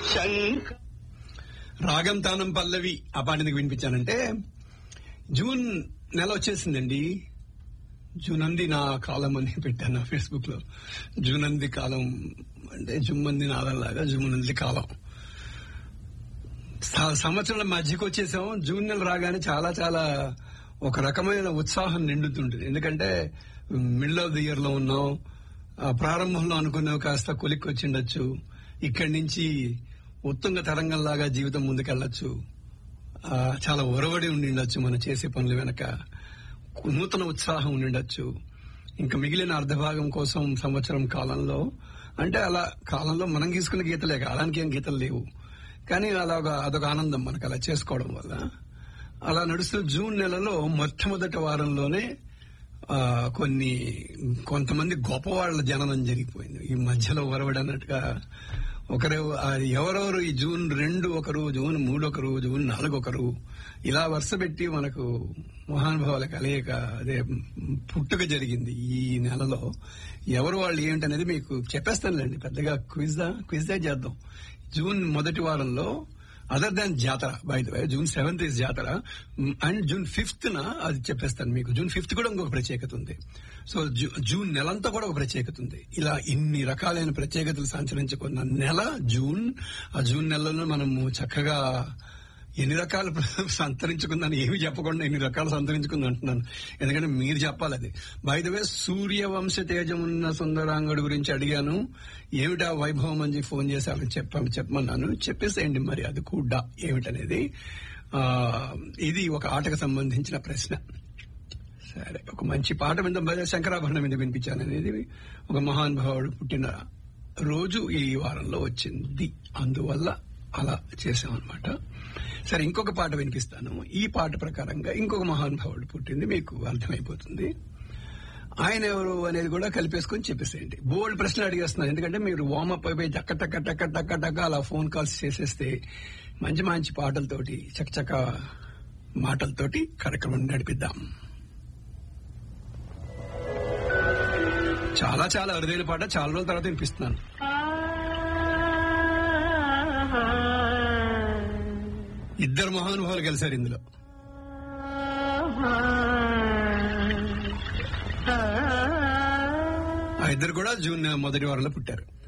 శంక రాగం తానం పల్లవి ఆ పాట ఎందుకు వినిపించానంటే జూన్ నెల వచ్చేసిందండి జూన్ అంది నా కాలం అని పెట్టాను నా ఫేస్బుక్ లో జూన్ అంది కాలం అంటే జుమ్మంది నాదల్లాగా జూన్ అంది కాలం స- సంవత్సరాల మధ్యకి వచ్చేసాం జూన్ నెల రాగానే చాలా చాలా ఒక రకమైన ఉత్సాహం నిండుతుంటుంది ఎందుకంటే మిడిల్ ఆఫ్ ది ఇయర్ లో ఉన్నాం ఆ ప్రారంభంలో అనుకున్నవి కాస్త కొలిక్కి వచ్చిండొచ్చు ఇక్కడి నుంచి ఉత్తుంగ తరంగంలాగా జీవితం ముందుకెళ్లొచ్చు ఆ, చాలా ఒరవడి ఉండిండొచ్చు మనం చేసే పనుల వెనక నూతన ఉత్సాహం ఉండిండొచ్చు ఇంకా మిగిలిన అర్ధభాగం కోసం సంవత్సరం కాలంలో అంటే అలా కాలంలో మనం గీసుకున్న గీతలే కాలానికి ఏం గీతలు లేవు కానీ అలాగ అదొక ఆనందం మనకు అలా చేసుకోవడం వల్ల అలా నడుస్తున్న జూన్ నెలలో మొట్టమొదటి వారంలోనే ఆ, కొన్ని కొంతమంది గొప్పవాళ్ల జననం జరిగిపోయింది ఈ మధ్యలో ఒరవడి అన్నట్టుగా ఒకరు ఆ, ఎవరెవరు ఈ జూన్ రెండు ఒకరు జూన్ మూడు ఒకరు జూన్ నాలుగు ఒకరు ఇలా వరుస పెట్టి మనకు మహానుభావుల కలయిక అదే పుట్టుక జరిగింది ఈ నెలలో ఎవరు వాళ్ళు ఏంటనేది మీకు చెప్పేస్తానులేండి పెద్దగా క్విజ్ క్విజ్ చేద్దాం జూన్ మొదటి వారంలో other than Jatara by the way June seventh is Jatara and June fifth న అది చెప్పేస్తాను మీకు జూన్ ఫిఫ్త్ కూడా ఇంకొక ప్రత్యేకత ఉంది సో జూ- జూన్ నెలంతా కూడా ఒక ప్రత్యేకత ఉంది ఇలా ఇన్ని రకాలైన ప్రత్యేకతలు సంచరించుకున్న నెల జూన్ ఆ జూన్ నెలలో మనము చక్కగా ఎన్ని రకాలు సంతరించుకుందని ఏమి చెప్పకుండా ఎన్ని రకాలు సంతరించుకుంది అంటున్నాను ఎందుకంటే మీరు చెప్పాలి అది బై ద వే సూర్యవంశ తేజం ఉన్న సుందరాంగుడి గురించి అడిగాను ఏమిటా వైభవం అని ఫోన్ చేసి వాళ్ళకి చెప్ప చెప్పమన్నాను చెప్పేసేయండి మరి అది కూడా ఏమిటనేది ఆ, ఇది ఒక ఆటకు సంబంధించిన ప్రశ్న సరే ఒక మంచి పాట విందాం బయట శంకరాభరణం మీద వినిపించాను అనేది ఒక మహానుభావుడు పుట్టిన రోజు ఈ వారంలో వచ్చింది అందువల్ల అలా చేసామన్నమాట సరే ఇంకొక పాట వినిపిస్తాను ఈ పాట ప్రకారంగా ఇంకొక మహానుభావుడు పుట్టింది మీకు అర్థమైపోతుంది ఆయన ఎవరు అనేది కూడా కలిపేసుకొని చెప్పేసేయండి బోల్డ్ ప్రశ్నలు అడిగేస్తున్నాను ఎందుకంటే మీరు వార్మప్ అయిపోయి టక్క టక్క టక్క టక్క టక్క అలా ఫోన్ కాల్స్ చేసేస్తే మంచి మంచి పాటలతోటి చకచక మాటలతోటి కార్యక్రమం నడిపిద్దాం చాలా చాలా అరుదైన పాట చాలా రోజుల తర్వాత వినిపిస్తున్నాను ఇద్దరు మహానుభావులు కలిశారు ఇందులో ఆ ఇద్దరు కూడా జూన్ మొదటి వారంలో పుట్టారు